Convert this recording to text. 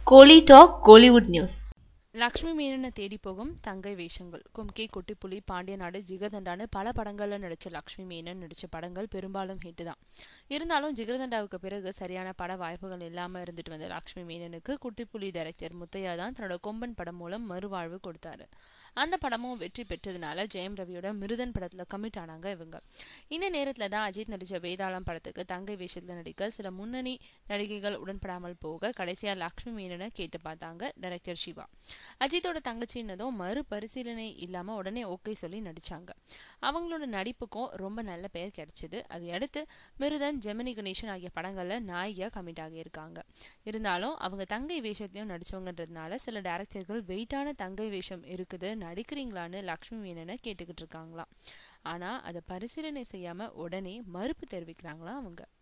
கோலி talk Kollywood news Lakshmi மேனனை தேடி போகும் தங்கை வேஷங்கள் கும்கி குட்டிப்புலி பாண்டிய நாடு ஜிகர்தண்டான்னு பல படங்கள்ல நடிச்ச லக்ஷ்மி மேனன் நடிச்ச படங்கள் பெரும்பாலும் ஹிட் தான் இருந்தாலும் ஜிகர்தண்டாவுக்கு பிறகு சரியான பட வாய்ப்புகள் இல்லாம இருந்துட்டு வந்த லக்ஷ்மி மேனனுக்கு குட்டிப்புலி டைரக்டர் முத்தையா தான் தன்னோட கொம்பன் படம் மூலம் மறுவாழ்வு கொடுத்தாரு அந்த படமும் வெற்றி பெற்றதுனால ஜெயம் ரவியோட மிருதன் படத்துல கமிட் ஆனாங்க இவங்க இந்த நேரத்துல தான் அஜித் நடிச்ச வேதாளம் படத்துக்கு தங்கை வேஷத்துல நடிக்க சில முன்னணி நடிகைகள் உடன்படாமல் போக கடைசியா லக்ஷ்மி மேனனை கேட்டு பார்த்தாங்க டைரக்டர் சிவா அஜித்தோட தங்கச்சின்னதும் மறு பரிசீலனை இல்லாம உடனே ஓகே சொல்லி நடிச்சாங்க அவங்களோட நடிப்புக்கும் ரொம்ப நல்ல பெயர் கிடைச்சது அதை அடுத்து மிருதன் ஜெமினி கணேசன் ஆகிய படங்கள்ல நாயகியா கமிட் ஆகியிருக்காங்க இருந்தாலும் அவங்க தங்கை வேஷத்தையும் நடிச்சவங்கன்றதுனால சில டேரக்டர்கள் வெயிட்டான தங்கை வேஷம் இருக்குது நடிக்கிறீங்களான்னு லக்ஷ்மி மேனனை கேட்டுக்கிட்டு இருக்காங்களாம் ஆனா அதை பரிசீலனை செய்யாம உடனே மறுப்பு தெரிவிக்கிறாங்களாம் அவங்க